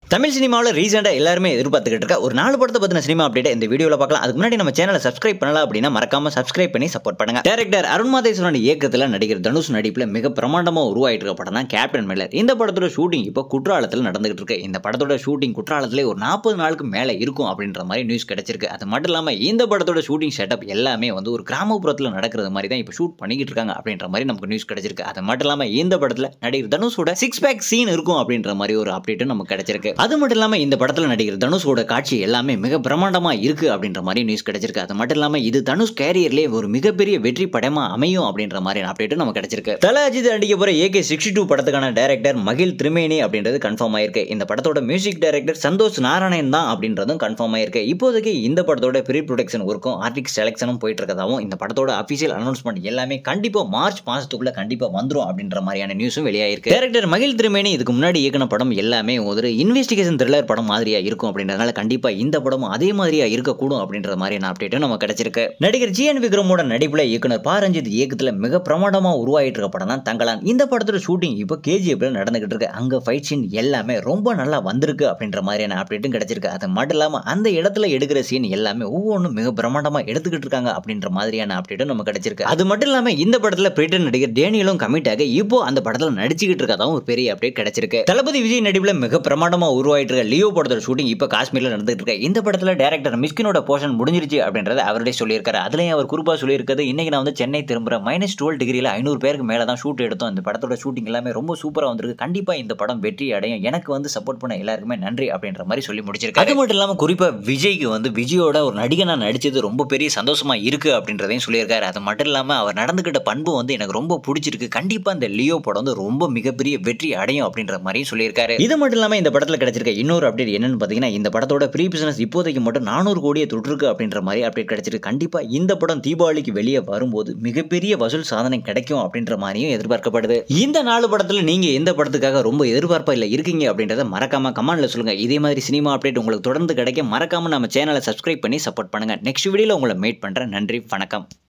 தமிழ் சினிமாவில் ரீசெண்டாக எல்லாருமே எதிர்பார்த்துக்கிட்டு இருக்க ஒரு நாலு படத்தை பற்றின சினிமா அப்டேட் இந்த வீடியோவில் பார்க்கலாம் அதுக்கு முன்னாடி நம்ம சேனலை சப்ஸ்கிரைப் பண்ணலாம் அப்படின்னா மறக்காம சப்ஸ்கிரைப் பண்ணி சப்போர்ட் பண்ணுங்க டேரக்டர் அருண் மாதேஸ்வரன் இயக்கத்தில் நடிகர் தனுஷ் நடிப்பில் மிக பிரமாண்டமாக உருவாயிட்டு இருக்க படம் தான் கேப்டன் மில்லர் இந்த படத்தோட ஷூட்டிங் இப்போ குற்றாலத்தில் நடந்துகிட்டு இருக்கு இந்த படத்தோட ஷூட்டிங் குற்றாலத்திலே ஒரு நாற்பது நாளுக்கு மேலே இருக்கும் அப்படின்ற மாதிரி நியூஸ் கிடைச்சிருக்கு அது மட்டும் இல்லாமல் இந்த படத்தோட ஷூட்டிங் செட்டப் எல்லாமே வந்து ஒரு கிராமப்புறத்தில் நடக்கிறது மாதிரி தான் இப்போ ஷூட் பண்ணிக்கிட்டு இருக்காங்க அப்படின்ற மாதிரி நமக்கு நியூஸ் கிடைச்சிருக்கு அது மட்டும் இல்லாமல் இந்த படத்தில் நடிகர் தனுஷோட சிக்ஸ் பேக் சீன் இருக்கும் அப்படின்ற மாதிரி ஒரு அப்டேட்டும் நமக்கு கிடைச்சிருக்கு அது மட்டும் இல்லாமல் இந்த படத்தில் நடிகர் தனுஷோட காட்சி எல்லாமே மிக பிரமாண்டமாக இருக்கு அப்படின்ற மாதிரி நியூஸ் கிடைச்சிருக்கு அது மட்டும் இல்லாமல் இது தனுஷ் கேரியர்லேயே ஒரு மிகப்பெரிய வெற்றி படமா அமையும் அப்படின்ற மாதிரி அப்டேட்டும் நமக்கு கிடைச்சிருக்கு தல அஜித் நடிக்க போற ஏகே சிக்ஸ்டி டூ படத்துக்கான டைரக்டர் மகில் திரிமேனி அப்படின்றது கன்ஃபார்ம் ஆயிருக்கு இந்த படத்தோட மியூசிக் டைரக்டர் சந்தோஷ் நாராயணன் தான் அப்படின்றதும் கன்ஃபார்ம் ஆயிருக்கு இப்போதைக்கு இந்த படத்தோட ப்ரீ ப்ரொடக்ஷன் ஒர்க்கும் ஆர்டிக் செலெக்ஷனும் போயிட்டு இருக்கதாவும் இந்த படத்தோட அஃபிஷியல் அனௌன்ஸ்மெண்ட் எல்லாமே கண்டிப்பா மார்ச் மாசத்துக்குள்ள கண்டிப்பா வந்துரும் அப்படின்ற மாதிரியான நியூஸும் வெளியாயிருக்கு டைரக்டர் மகில் திரிமேனி இதுக்கு முன்னாடி இயக்குன படம் எல்லாமே ஒரு இன்வெஸ்டிகேஷன் த்ரில்லர் படம் மாதிரியா இருக்கும் அப்படின்றதுனால கண்டிப்பா இந்த படமும் அதே மாதிரியா இருக்கக்கூடும் அப்படின்ற மாதிரியான அப்டேட்டும் நமக்கு கிடைச்சிருக்கு நடிகர் ஜி என் விக்ரமோட நடிப்புல இயக்குனர் பா ரஞ்சித் இயக்கத்துல மிக பிரமாண்டமா உருவாயிட்டு இருக்க படம் தான் தங்கலான் இந்த படத்தோட ஷூட்டிங் இப்போ கேஜிஎஃப்ல நடந்துகிட்டு இருக்கு அங்க ஃபைட் சீன் எல்லாமே ரொம்ப நல்லா வந்திருக்கு அப்படின்ற மாதிரியான அப்டேட்டும் கிடைச்சிருக்கு அது மட்டும் இல்லாம அந்த இடத்துல எடுக்கிற சீன் எல்லாமே ஒவ்வொன்றும் மிக பிரமாண்டமா எடுத்துக்கிட்டு இருக்காங்க அப்படின்ற மாதிரியான அப்டேட்டும் நமக்கு கிடைச்சிருக்கு அது மட்டும் இல்லாம இந்த படத்துல பிரிட்டன் நடிகர் டேனியலும் கமிட் ஆக இப்போ அந்த படத்துல நடிச்சுக்கிட்டு இருக்கதாவும் ஒரு பெரிய அப்டேட் கிடைச்சிருக்கு தளபதி விஜய் நடிப்புல மிக பிரமாண்டமா உருவாயிட்டு இருக்க லியோ படத்தோட ஷூட்டிங் இப்போ காஷ்மீர்ல நடந்துட்டு இருக்கு இந்த படத்துல டேரக்டர் மிஸ்கினோட போர்ஷன் முடிஞ்சிருச்சு அப்படின்றத அவருடைய சொல்லியிருக்காரு அதுலயும் அவர் குறிப்பா சொல்லியிருக்கிறது இன்னைக்கு நான் வந்து சென்னை திரும்புற மைனஸ் டுவெல் டிகிரியில் ஐநூறு பேருக்கு மேலே தான் ஷூட் எடுத்தோம் இந்த படத்தோட ஷூட்டிங் எல்லாமே ரொம்ப சூப்பராக வந்திருக்கு கண்டிப்பா இந்த படம் வெற்றி அடையும் எனக்கு வந்து சப்போர்ட் பண்ண எல்லாருக்குமே நன்றி அப்படின்ற மாதிரி சொல்லி முடிச்சிருக்காரு அது மட்டும் இல்லாமல் குறிப்பா விஜய்க்கு வந்து விஜயோட ஒரு நடிகனா நடிச்சது ரொம்ப பெரிய சந்தோஷமா இருக்கு அப்படின்றதையும் சொல்லியிருக்காரு அது மட்டும் இல்லாமல் அவர் நடந்துகிட்ட பண்பு வந்து எனக்கு ரொம்ப பிடிச்சிருக்கு கண்டிப்பா இந்த லியோ படம் வந்து ரொம்ப மிகப்பெரிய வெற்றி அடையும் அப்படின்ற மாதிரியும் சொல்லியிருக்காரு இது மட்டும் இல்லாமல் இந்த படத்தில் கிடைச்சிருக்க இன்னொரு அப்டேட் என்னன்னு பார்த்தீங்கன்னா இந்த படத்தோட ப்ரீ பிசினஸ் இப்போதைக்கு மட்டும் நானூறு கோடியை தொட்டிருக்கு அப்படின்ற மாதிரி அப்டேட் கிடைச்சிருக்கு கண்டிப்பா இந்த படம் தீபாவளிக்கு வெளியே வரும்போது மிகப்பெரிய வசூல் சாதனை கிடைக்கும் அப்படின்ற மாதிரியும் எதிர்பார்க்கப்படுது இந்த நாலு படத்துல நீங்க எந்த படத்துக்காக ரொம்ப எதிர்பார்ப்பா இல்ல இருக்கீங்க அப்படின்றத மறக்காம கமெண்ட்ல சொல்லுங்க இதே மாதிரி சினிமா அப்டேட் உங்களுக்கு தொடர்ந்து கிடைக்க மறக்காம நம்ம சேனலை சப்ஸ்கிரைப் பண்ணி சப்போர்ட் பண்ணுங்க நெக்ஸ்ட் வீடியோல உங்களை மீட் பண்றேன் நன்றி வணக்கம்